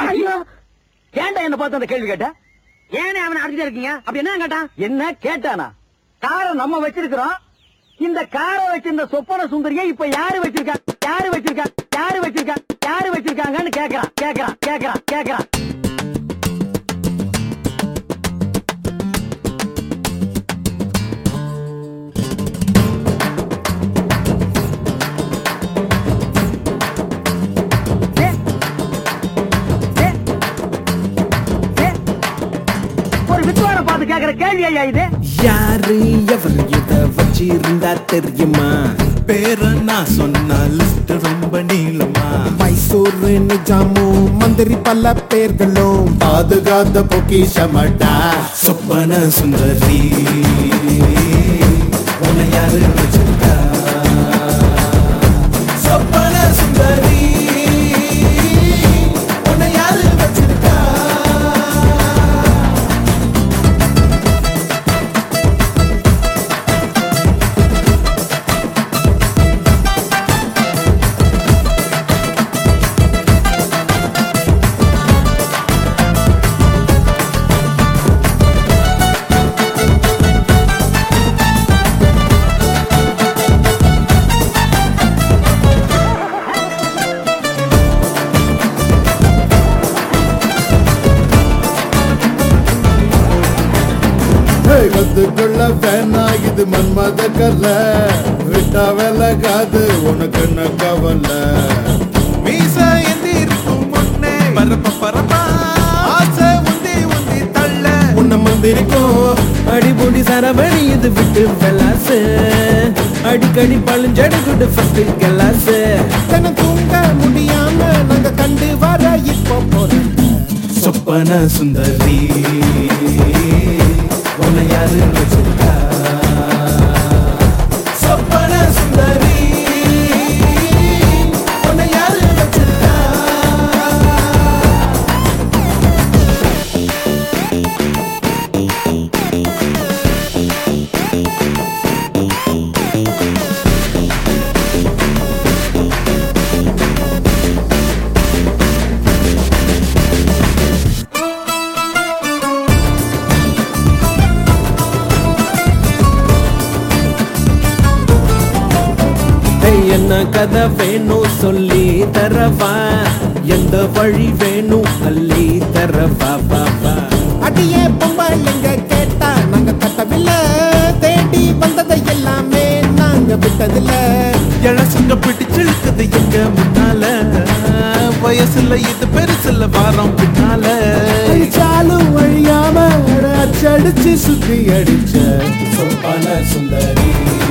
ஐயோ ஏன்டா என்ன பார்த்து அந்த கேள்வி கேட்ட ஏனே அவனை அடிச்சுட்டே இருக்கீங்க அப்படி என்ன கேட்டான் என்ன கேட்டானா காரை நம்ம வச்சிருக்கிறோம் இந்த காரை வச்சிருந்த சொப்பன சுந்தரியை இப்ப யாரு வச்சிருக்கா யாரு வச்சிருக்கா யாரு வச்சிருக்கா யாரு வச்சிருக்காங்கன்னு கேக்குறான் கேக்குறான் கேக்குறான் கேக்குறான் ஏ, ஏ, ஏ, ஒரு வித்வான பார்த்து கேக்குற கேள்வி ஐயா இது யாரு எவர் இத வச்சிருந்தா தெரியுமா பேர நான் சொன்னா லிஸ்ட் ரொம்ப நீளமா மைசூர் நிஜாமும் மந்திரி பல பேர்களும் பாதுகாத்த பொக்கிஷமட்டா சொப்பன சுந்தரி உன்னை யாரு வச்சிருக்கா சொப்பன சுந்தரி உன்னை யாரு வச்சிருக்கா கத்துக்குள்ள வேணா இது மன்மத கல்ல விட்டா விலகாது உனக்கு என்ன கவலை மீச எந்திருக்கும் முன்னே பரப்ப பரப்பா ஆசை உந்தி உந்தி தள்ள உன்ன மந்திரிக்கும் அடிபொடி சரவணி இது விட்டு வெலாசு அடிக்கடி பழுஞ்சடுகுடு ஃபர்ஸ்ட் கலாசு தன தூங்க முடியாம நாங்க கண்டு வர இப்போ போறோம் சொப்பன சுந்தரி உன்னை யாரு வச்சிருக்கா சொப்பன சுந்தரி உன்னை யாரு வச்சிருக்கா ஏய், என்ன கதை வேணும் சொல்லி தரவா எந்த வழி வேணும் அள்ளி தரவா வா வா அடியே பொம்பளைங்க கேட்டா நாங்க தட்டவில்லை தேடி வந்ததை எல்லாமே நாங்க விட்டதில்ல இழசுங்க பிடிச்சிருக்குது எங்க முன்னால வயசுல இது பெருசுல வாரம் பின்னால அடிச்சாலும் வழியாம அடிச்சு சுத்தி அடிச்ச சொப்பன சுந்தரி